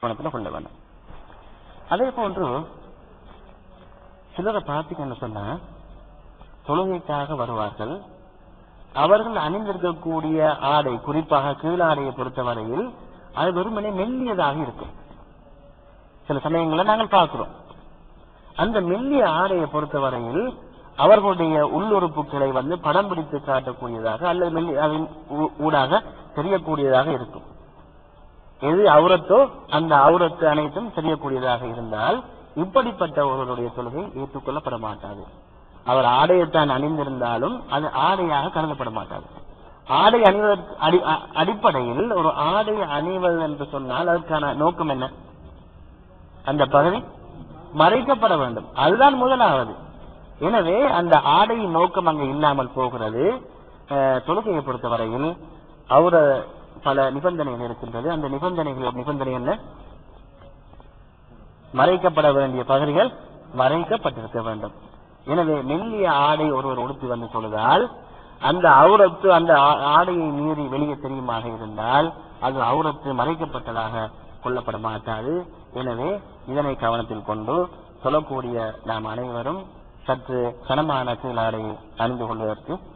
கவனத்துல கொள்ள வேண்டும் அதே போன்று சிலரை பார்த்தீங்கன்னு சொன்னா தொழுகைக்காக வருவார்கள் அவர்கள் அணிந்திருக்கக்கூடிய ஆடை குறிப்பாக கீழாடையை பொறுத்தவரையில் அது வெறுமனே மெல்லியதாக இருக்கும் சில சமயங்களில் நாங்கள் பார்க்கிறோம் அந்த மெல்லிய ஆடையை பொறுத்தவரையில் அவர்களுடைய உள்ளுறுப்புகளை வந்து படம் பிடித்து காட்டக்கூடியதாக அல்லது மெல்லி அதன் ஊ- ஊடாக தெரியக்கூடியதாக இருக்கும் எது அவுரத்தோ அந்த அவுரத்து அனைத்தும் தெரியக்கூடியதாக இருந்தால் இப்படிப்பட்ட ஒருவருடைய தொழுகை ஏற்றுக்கொள்ளப்பட மாட்டாது அவர் ஆடையைத்தான் அணிந்திருந்தாலும் அது ஆடையாக கருதப்பட மாட்டாது ஆடை அணிவதற்கு அடி அ- அடிப்படையில் ஒரு ஆடை அணிவது என்று சொன்னால் அதற்கான நோக்கம் என்ன அந்த பகுதி மறைக்கப்பட வேண்டும் அதுதான் முதலாவது எனவே அந்த ஆடையின் நோக்கம் அங்கு இல்லாமல் போகிறது அஹ், தொழுகையை பொறுத்தவரையில் அவர பல நிபந்தனைகள் இருக்கின்றது அந்த நிபந்தனைகள் நிபந்தனை என்ன மறைக்கப்பட வேண்டிய பகுதிகள் மறைக்கப்பட்டிருக்க வேண்டும் எனவே மெல்லிய ஆடை ஒருவர் உடுத்தி வந்து சொல்வதால் அந்த அவுரத்து அந்த ஆ- ஆடையை மீறி வெளியே தெரியுமாக இருந்தால் அது அவுரத்து மறைக்கப்பட்டதாக கொள்ளப்பட மாட்டாது எனவே இதனை கவனத்தில் கொண்டு சொல்லக்கூடிய நாம் அனைவரும் சற்று கனமான கீழாடை அணிந்து கொள்வதற்கு